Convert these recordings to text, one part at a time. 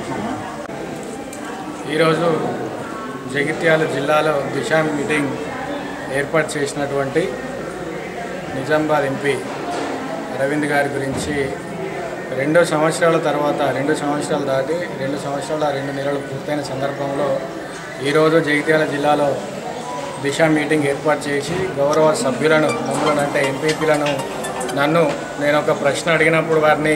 ఈరోజు జగిత్యాల జిల్లాలో దిశ మీటింగ్ ఏర్పాటు చేసినటువంటి నిజామాబాద్ ఎంపీ అరవింద్ గారి గురించి రెండు సంవత్సరాల తర్వాత రెండు సంవత్సరాలు దాటి రెండు సంవత్సరాల రెండు నెలలు పూర్తయిన సందర్భంలో ఈరోజు జగిత్యాల జిల్లాలో దిశ మీటింగ్ ఏర్పాటు చేసి గౌరవ సభ్యులను మమ్మల్ని అంటే ఎంపీపీలను నన్ను నేను ఒక ప్రశ్న అడిగినప్పుడు వారిని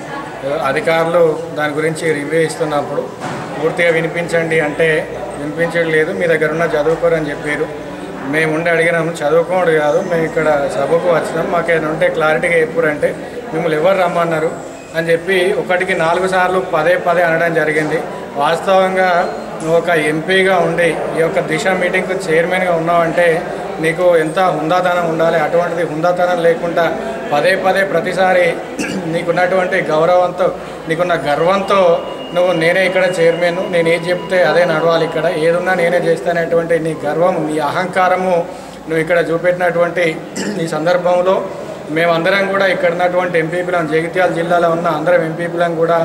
అధికారులు దాని గురించి రివ్యూ ఇస్తున్నప్పుడు పూర్తిగా వినిపించండి అంటే వినిపించట్లేదు మీ దగ్గర ఉన్న చదువుకోరు అని చెప్పారు మేము ఉండి అడిగినాము చదువుకోడు కాదు మేము ఇక్కడ సభకు వచ్చినాం మాకు ఏదైనా ఉంటే క్లారిటీగా చెప్పారంటే మిమ్మల్ని ఎవరు రమ్మన్నారు అని చెప్పి ఒకటికి నాలుగు సార్లు పదే పదే అనడం జరిగింది వాస్తవంగా నువ్వు ఒక ఎంపీగా ఉండి ఈ యొక్క దిశ మీటింగ్కు చైర్మన్గా ఉన్నావంటే నీకు ఎంత హుందాతనం ఉండాలి అటువంటిది హుందాతనం లేకుండా పదే పదే ప్రతిసారి నీకున్నటువంటి గౌరవంతో నీకున్న గర్వంతో నువ్వు నేనే ఇక్కడ చైర్మన్ నేను ఏది చెప్తే అదే నడవాలి ఇక్కడ ఏదున్నా నేనే చేస్తానటువంటి నీ గర్వం నీ అహంకారము నువ్వు ఇక్కడ చూపెట్టినటువంటి ఈ సందర్భంలో మేమందరం కూడా ఇక్కడ ఉన్నటువంటి ఎంపీపీలను జగిత్యాల జిల్లాలో ఉన్న అందరం ఎంపీపీలను కూడా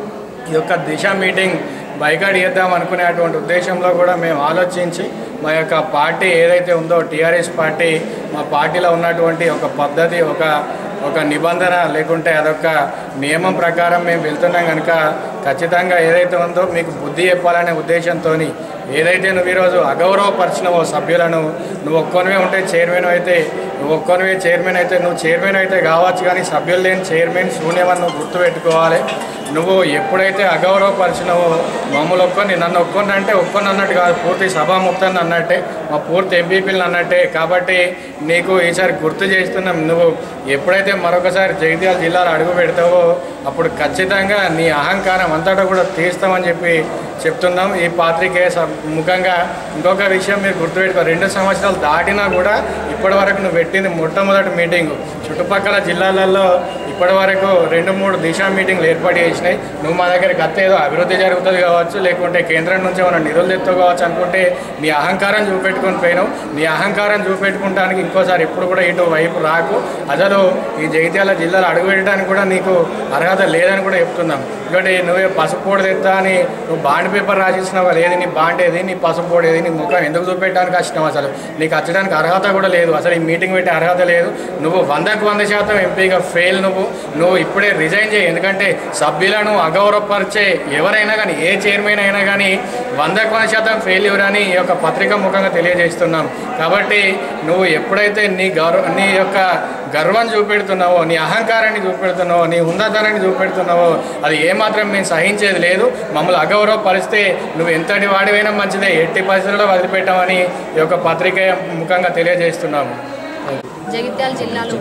ఈ యొక్క దిశ మీటింగ్ బైకాట్ చేద్దాం అనుకునేటువంటి ఉద్దేశంలో కూడా మేము ఆలోచించి మా యొక్క పార్టీ ఏదైతే ఉందో టీఆర్ఎస్ పార్టీ మా పార్టీలో ఉన్నటువంటి ఒక పద్ధతి ఒక ఒక నిబంధన లేకుంటే అదొక నియమం ప్రకారం మేము వెళ్తున్నాం కనుక ఖచ్చితంగా ఏదైతే ఉందో మీకు బుద్ధి చెప్పాలనే ఉద్దేశంతో ఏదైతే నువ్వు ఈరోజు అగౌరవపరిచినవో సభ్యులను నువ్వు ఒక్కొనివే ఉంటే చైర్మన్ అయితే నువ్వు ఒక్కొనివే చైర్మన్ అయితే నువ్వు చైర్మన్ అయితే కావచ్చు కానీ సభ్యులు లేని చైర్మన్ శూన్యమని నువ్వు గుర్తుపెట్టుకోవాలి నువ్వు ఎప్పుడైతే అగౌరవపరిచినవో మమ్మల్ని ఒక్కొని నన్ను ఒక్కొని అంటే ఒక్కొని అన్నట్టు కాదు పూర్తి సభాముక్తాన్ని అన్నట్టే మా పూర్తి ఎంపీపీలను అన్నట్టే కాబట్టి నీకు ఈసారి గుర్తు చేస్తున్నాం నువ్వు ఎప్పుడైతే మరొకసారి జగిత్యాల జిల్లాలో అడుగు పెడతావో అప్పుడు ఖచ్చితంగా నీ అహంకారం అంతటా కూడా తీస్తామని చెప్పి చెప్తున్నాం ఈ పాత్రికేయ స- ముఖంగా ఇంకొక విషయం మీరు గుర్తుపెట్టుకో రెండు సంవత్సరాలు దాటినా కూడా ఇప్పటి వరకు నువ్వు పెట్టింది మొట్టమొదటి మీటింగ్ చుట్టుపక్కల జిల్లాలలో ఇప్పటి వరకు రెండు మూడు దిశా మీటింగ్లు ఏర్పాటు చేసినాయి నువ్వు మా దగ్గరికి అత్త ఏదో అభివృద్ధి జరుగుతుంది కావచ్చు లేకుంటే కేంద్రం నుంచి ఏమైనా నిధులు తెత్తు కావచ్చు అనుకుంటే నీ అహంకారం చూపెట్టుకొని పోయినావు నీ అహంకారం చూపెట్టుకుంటానికి ఇంకోసారి ఎప్పుడు కూడా ఇటు వైపు రాకు అసలు ఈ జగిత్యాల జిల్లాలో అడుగుపెట్టడానికి కూడా నీకు అర్హత లేదని కూడా చెప్తున్నాం ఇంకోటి నువ్వే పసుపోడు తెస్తా అని నువ్వు బాండ్ పేపర్ రాసిస్తున్నావు కదా ఏది నీ బాండ్ ఏది నీ పసుపోడు ఏది నీ ముఖం ఎందుకు చూపెట్టడానికి వచ్చినావు అసలు నీకు వచ్చడానికి అర్హత కూడా లేదు అసలు ఈ మీటింగ్ పెట్టే అర్హత లేదు నువ్వు వందకు వంద శాతం ఎంపీగా ఫెయిల్ నువ్వు నువ్వు ఇప్పుడే రిజైన్ చేయి ఎందుకంటే సభ్యులను అగౌరవపరిచే ఎవరైనా కానీ ఏ చైర్మన్ అయినా కానీ వందకు వంద శాతం ఫెయిల్యూర్ అని ఈ యొక్క పత్రిక ముఖంగా తెలియజేస్తున్నాం కాబట్టి నువ్వు ఎప్పుడైతే నీ గౌరవ నీ యొక్క గర్వం చూపెడుతున్నావో నీ అహంకారాన్ని చూపెడుతున్నావో నీ ఉన్నతాన్ని చూపెడుతున్నావో అది ఏమాత్రం మేము సహించేది లేదు మమ్మల్ని అగౌరవపరిస్తే నువ్వు ఎంతటి వాడివైనా మంచిదే ఎట్టి పరిస్థితుల్లో వదిలిపెట్టామని ఈ యొక్క పత్రిక ముఖంగా తెలియజేస్తున్నాము జగిత్యాల జిల్లాలో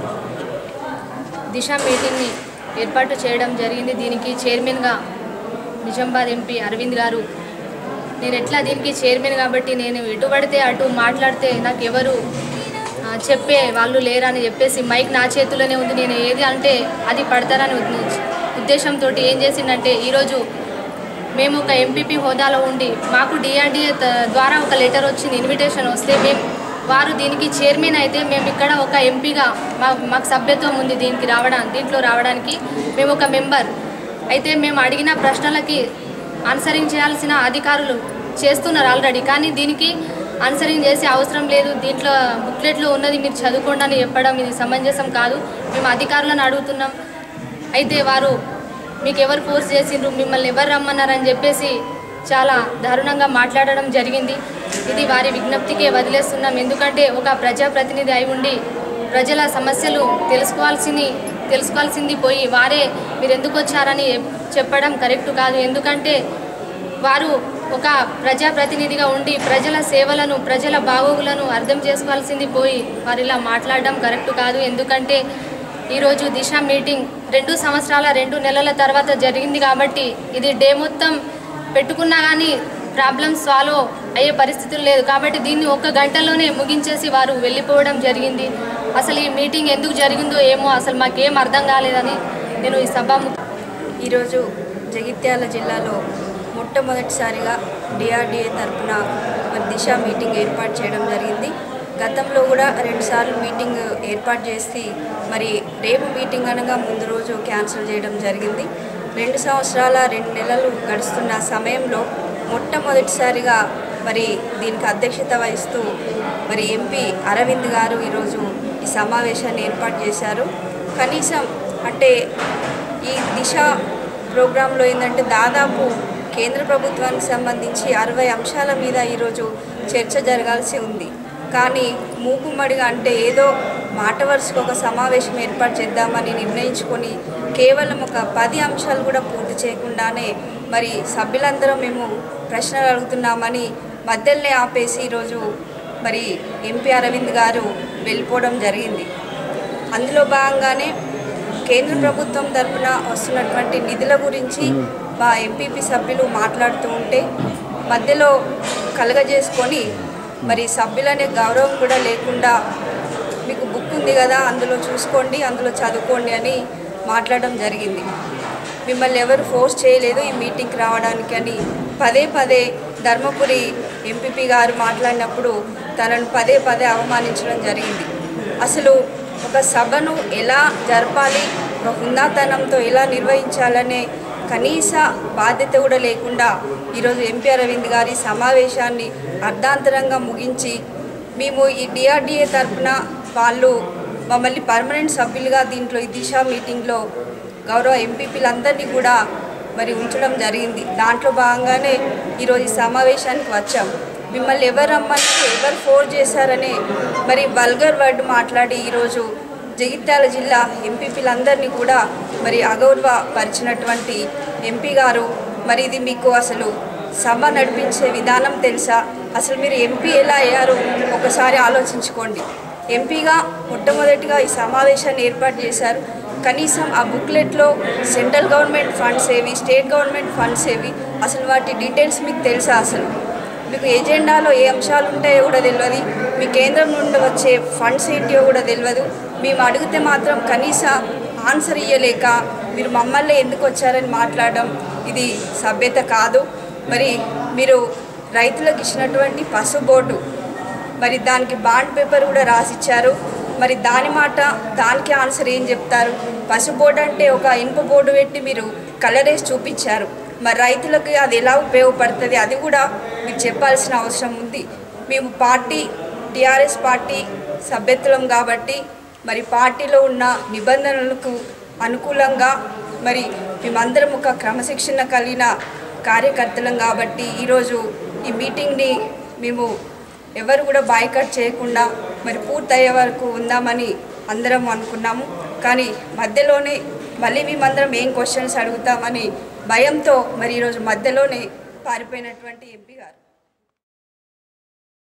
దిశ మీటింగ్ని ఏర్పాటు చేయడం జరిగింది దీనికి చైర్మన్గా నిజామాబాద్ ఎంపీ అరవింద్ గారు నేను ఎట్లా దీనికి చైర్మన్ కాబట్టి నేను ఎటు పడితే అటు మాట్లాడితే నాకు ఎవరు ఆ, చెప్పే వాళ్ళు లేరని చెప్పేసి మైక్ నా చేతిలోనే ఉంది నేను ఏది అంటే అది పడతారని ఉద్ద- ఉద్దేశంతో ఏం చేసిందంటే ఈరోజు మేము ఒక ఎంపీపీ హోదాలో ఉండి మాకు డిఆర్డిఏ ద్వారా ఒక లెటర్ వచ్చింది ఇన్విటేషన్ వస్తే మేము వారు దీనికి చైర్మన్ అయితే మేము ఇక్కడ ఒక ఎంపీగా మా మాకు సభ్యత్వం ఉంది దీనికి రావడానికి దీంట్లో రావడానికి మేము ఒక మెంబర్ అయితే మేము అడిగిన ప్రశ్నలకి ఆన్సరింగ్ చేయాల్సిన అధికారులు చేస్తున్నారు ఆల్రెడీ కానీ దీనికి ఆన్సరింగ్ చేసే అవసరం లేదు దీంట్లో బుక్లెట్లో ఉన్నది మీరు చదువుకోండి అని చెప్పడం ఇది సమంజసం కాదు మేము అధికారులను అడుగుతున్నాం అయితే వారు మీకు ఎవరు ఫోర్స్ చేసిండ్రు మిమ్మల్ని ఎవరు రమ్మన్నారని చెప్పేసి చాలా దారుణంగా మాట్లాడడం జరిగింది ఇది వారి విజ్ఞప్తికే వదిలేస్తున్నాం ఎందుకంటే ఒక ప్రజాప్రతినిధి అయి ఉండి ప్రజల సమస్యలు తెలుసుకోవాల్సింది తెలుసుకోవాల్సింది పోయి వారే మీరు ఎందుకు వచ్చారని చెప్పడం కరెక్ట్ కాదు ఎందుకంటే వారు ఒక ప్రజాప్రతినిధిగా ఉండి ప్రజల సేవలను ప్రజల బాగోగులను అర్థం చేసుకోవాల్సింది పోయి వారు ఇలా మాట్లాడడం కరెక్ట్ కాదు ఎందుకంటే ఈరోజు దిశ మీటింగ్ రెండు సంవత్సరాల రెండు నెలల తర్వాత జరిగింది కాబట్టి ఇది డే మొత్తం పెట్టుకున్నా కానీ ప్రాబ్లమ్స్ సాల్వ్ అయ్యే పరిస్థితులు లేదు కాబట్టి దీన్ని ఒక్క గంటలోనే ముగించేసి వారు వెళ్ళిపోవడం జరిగింది అసలు ఈ మీటింగ్ ఎందుకు జరిగిందో ఏమో అసలు మాకేం అర్థం కాలేదని నేను ఈ సభ ఈరోజు జగిత్యాల జిల్లాలో మొట్టమొదటిసారిగా డిఆర్డిఏ తరఫున మరి దిశ మీటింగ్ ఏర్పాటు చేయడం జరిగింది గతంలో కూడా రెండుసార్లు మీటింగ్ ఏర్పాటు చేసి మరి రేపు మీటింగ్ అనగా ముందు రోజు క్యాన్సిల్ చేయడం జరిగింది రెండు సంవత్సరాల రెండు నెలలు గడుస్తున్న సమయంలో మొట్టమొదటిసారిగా మరి దీనికి అధ్యక్షత వహిస్తూ మరి ఎంపీ అరవింద్ గారు ఈరోజు ఈ సమావేశాన్ని ఏర్పాటు చేశారు కనీసం అంటే ఈ దిశ ప్రోగ్రాంలో ఏంటంటే దాదాపు కేంద్ర ప్రభుత్వానికి సంబంధించి అరవై అంశాల మీద ఈరోజు చర్చ జరగాల్సి ఉంది కానీ మూకుమ్మడిగా అంటే ఏదో మాట వరుసకు ఒక సమావేశం ఏర్పాటు చేద్దామని నిర్ణయించుకొని కేవలం ఒక పది అంశాలు కూడా పూర్తి చేయకుండానే మరి సభ్యులందరం మేము ప్రశ్నలు అడుగుతున్నామని మధ్యలోనే ఆపేసి ఈరోజు మరి ఎంపీ అరవింద్ గారు వెళ్ళిపోవడం జరిగింది అందులో భాగంగానే కేంద్ర ప్రభుత్వం తరపున వస్తున్నటువంటి నిధుల గురించి మా ఎంపీపీ సభ్యులు మాట్లాడుతూ ఉంటే మధ్యలో కలగజేసుకొని మరి సభ్యులనే గౌరవం కూడా లేకుండా మీకు బుక్ ఉంది కదా అందులో చూసుకోండి అందులో చదువుకోండి అని మాట్లాడడం జరిగింది మిమ్మల్ని ఎవరు ఫోర్స్ చేయలేదు ఈ మీటింగ్కి రావడానికి అని పదే పదే ధర్మపురి ఎంపీపీ గారు మాట్లాడినప్పుడు తనను పదే పదే అవమానించడం జరిగింది అసలు ఒక సభను ఎలా జరపాలి ఒక హుందాతనంతో ఎలా నిర్వహించాలనే కనీస బాధ్యత కూడా లేకుండా ఈరోజు ఎంపీ అరవింద్ గారి సమావేశాన్ని అర్ధాంతరంగా ముగించి మేము ఈ డిఆర్డిఏ తరఫున వాళ్ళు మమ్మల్ని పర్మనెంట్ సభ్యులుగా దీంట్లో ఈ దిశ మీటింగ్లో గౌరవ ఎంపీపీలందరినీ కూడా మరి ఉంచడం జరిగింది దాంట్లో భాగంగానే ఈరోజు ఈ సమావేశానికి వచ్చాం మిమ్మల్ని ఎవరు రమ్మన్నారు ఎవరు ఫోర్ చేశారనే మరి వల్గర్ వర్డ్ మాట్లాడి ఈరోజు జగిత్యాల జిల్లా ఎంపీపీలందరినీ కూడా మరి అగౌరవపరిచినటువంటి ఎంపీ గారు మరి ఇది మీకు అసలు సభ నడిపించే విధానం తెలుసా అసలు మీరు ఎంపీ ఎలా అయ్యారో ఒకసారి ఆలోచించుకోండి ఎంపీగా మొట్టమొదటిగా ఈ సమావేశాన్ని ఏర్పాటు చేశారు కనీసం ఆ బుక్లెట్లో సెంట్రల్ గవర్నమెంట్ ఫండ్స్ ఏవి స్టేట్ గవర్నమెంట్ ఫండ్స్ ఏవి అసలు వాటి డీటెయిల్స్ మీకు తెలుసా అసలు మీకు ఎజెండాలో ఏ అంశాలు ఉంటాయో కూడా తెలియదు మీ కేంద్రం నుండి వచ్చే ఫండ్స్ ఏంటియో కూడా తెలియదు మేము అడిగితే మాత్రం కనీస ఆన్సర్ ఇయ్యలేక మీరు మమ్మల్ని ఎందుకు వచ్చారని మాట్లాడడం ఇది సభ్యత కాదు మరి మీరు రైతులకు ఇచ్చినటువంటి పసు బోర్డు మరి దానికి బాండ్ పేపర్ కూడా రాసిచ్చారు మరి దాని మాట దానికి ఆన్సర్ ఏం చెప్తారు పసు బోర్డు అంటే ఒక ఇనుప బోర్డు పెట్టి మీరు కలర్ వేసి చూపించారు మరి రైతులకు అది ఎలా ఉపయోగపడుతుంది అది కూడా మీరు చెప్పాల్సిన అవసరం ఉంది మేము పార్టీ టీఆర్ఎస్ పార్టీ సభ్యత్వం కాబట్టి మరి పార్టీలో ఉన్న నిబంధనలకు అనుకూలంగా మరి మేమందరం ఒక క్రమశిక్షణ కలిగిన కార్యకర్తలం కాబట్టి ఈరోజు ఈ మీటింగ్ని మేము ఎవరు కూడా బాయ్కట్ చేయకుండా మరి పూర్తయ్యే వరకు ఉందామని అందరం అనుకున్నాము కానీ మధ్యలోనే మళ్ళీ మేమందరం ఏం క్వశ్చన్స్ అడుగుతామని భయంతో మరి ఈరోజు మధ్యలోనే పారిపోయినటువంటి ఎంపీ గారు